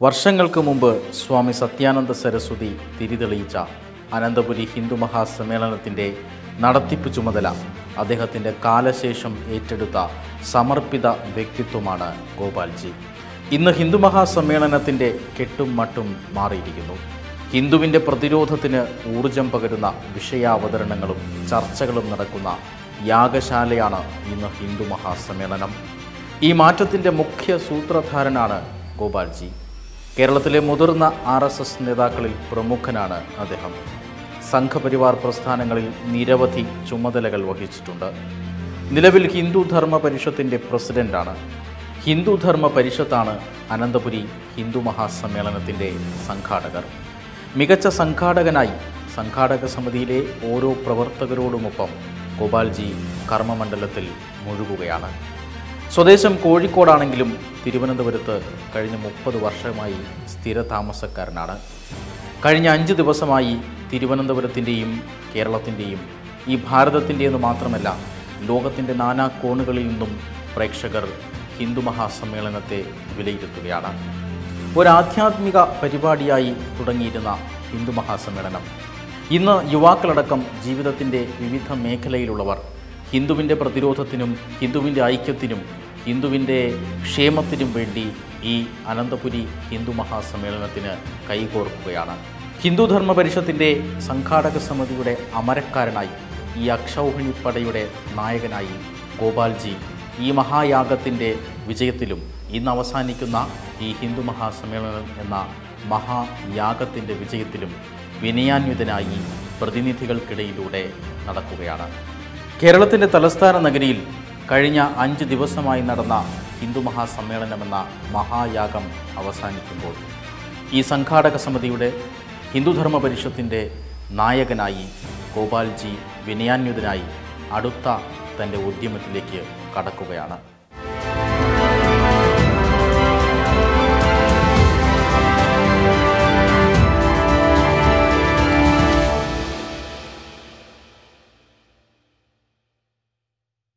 വർഷങ്ങൾക്ക് മുമ്പ് സ്വാമി സത്യാനന്ദ സരസ്വതി തിരിതെളിയിച്ച അനന്തപുരി ഹിന്ദു മഹാസമ്മേളനത്തിൻ്റെ നടത്തിപ്പ് ചുമതല അദ്ദേഹത്തിൻ്റെ കാലശേഷം ഏറ്റെടുത്ത സമർപ്പിത വ്യക്തിത്വമാണ് ഗോപാൽജി ഇന്ന് ഹിന്ദു മഹാസമ്മേളനത്തിൻ്റെ കെട്ടും മട്ടും മാറിയിരിക്കുന്നു ഹിന്ദുവിൻ്റെ പ്രതിരോധത്തിന് ഊർജം പകരുന്ന വിഷയാവതരണങ്ങളും ചർച്ചകളും നടക്കുന്ന യാഗശാലയാണ് ഇന്ന് ഹിന്ദു മഹാസമ്മേളനം ഈ മാറ്റത്തിൻ്റെ മുഖ്യ സൂത്രധാരനാണ് ഗോപാൽജി കേരളത്തിലെ മുതിർന്ന ആർ എസ് എസ് നേതാക്കളിൽ പ്രമുഖനാണ് അദ്ദേഹം സംഘപരിവാർ പ്രസ്ഥാനങ്ങളിൽ നിരവധി ചുമതലകൾ വഹിച്ചിട്ടുണ്ട് നിലവിൽ ഹിന്ദു ധർമ്മ പരിഷത്തിൻ്റെ പ്രസിഡന്റാണ് ഹിന്ദു ധർമ്മ പരിഷത്താണ് അനന്തപുരി ഹിന്ദു മഹാസമ്മേളനത്തിൻ്റെ സംഘാടകർ മികച്ച സംഘാടകനായി സംഘാടക സമിതിയിലെ ഓരോ പ്രവർത്തകരോടുമൊപ്പം ഗോപാൽജി കർമ്മമണ്ഡലത്തിൽ മുഴുകുകയാണ് സ്വദേശം കോഴിക്കോടാണെങ്കിലും തിരുവനന്തപുരത്ത് കഴിഞ്ഞ മുപ്പത് വർഷമായി സ്ഥിര താമസക്കാരനാണ് കഴിഞ്ഞ അഞ്ച് ദിവസമായി തിരുവനന്തപുരത്തിൻ്റെയും കേരളത്തിൻ്റെയും ഈ ഭാരതത്തിൻ്റെയെന്ന് മാത്രമല്ല ലോകത്തിൻ്റെ നാനാ കോണുകളിൽ നിന്നും പ്രേക്ഷകർ ഹിന്ദു മഹാസമ്മേളനത്തെ വിലയിരുത്തുകയാണ് ഒരാധ്യാത്മിക പരിപാടിയായി തുടങ്ങിയിരുന്ന ഹിന്ദു മഹാസമ്മേളനം ഇന്ന് യുവാക്കളടക്കം ജീവിതത്തിൻ്റെ വിവിധ മേഖലയിലുള്ളവർ ഹിന്ദുവിൻ്റെ പ്രതിരോധത്തിനും ഹിന്ദുവിൻ്റെ ഐക്യത്തിനും ഹിന്ദുവിൻ്റെ ക്ഷേമത്തിനും വേണ്ടി ഈ അനന്തപുരി ഹിന്ദു മഹാസമ്മേളനത്തിന് കൈകോർക്കുകയാണ് ഹിന്ദു ധർമ്മ പരിഷത്തിൻ്റെ സംഘാടക സമിതിയുടെ അമരക്കാരനായി ഈ അക്ഷൗഹിണിപ്പടയുടെ നായകനായി ഗോപാൽജി ഈ മഹായാഗത്തിൻ്റെ വിജയത്തിലും ഇന്ന് അവസാനിക്കുന്ന ഈ ഹിന്ദു മഹാസമ്മേളനം എന്ന മഹായാഗത്തിൻ്റെ വിജയത്തിലും വിനയാന്വിതനായി പ്രതിനിധികൾക്കിടയിലൂടെ നടക്കുകയാണ് കേരളത്തിൻ്റെ തലസ്ഥാന നഗരിയിൽ കഴിഞ്ഞ അഞ്ച് ദിവസമായി നടന്ന ഹിന്ദു മഹാസമ്മേളനമെന്ന മഹായാഗം അവസാനിക്കുമ്പോൾ ഈ സംഘാടക സമിതിയുടെ ഹിന്ദുധർമ്മ പരിഷത്തിൻ്റെ നായകനായി ഗോപാൽജി വിനയാന്വിതനായി അടുത്ത തൻ്റെ ഉദ്യമത്തിലേക്ക് കടക്കുകയാണ്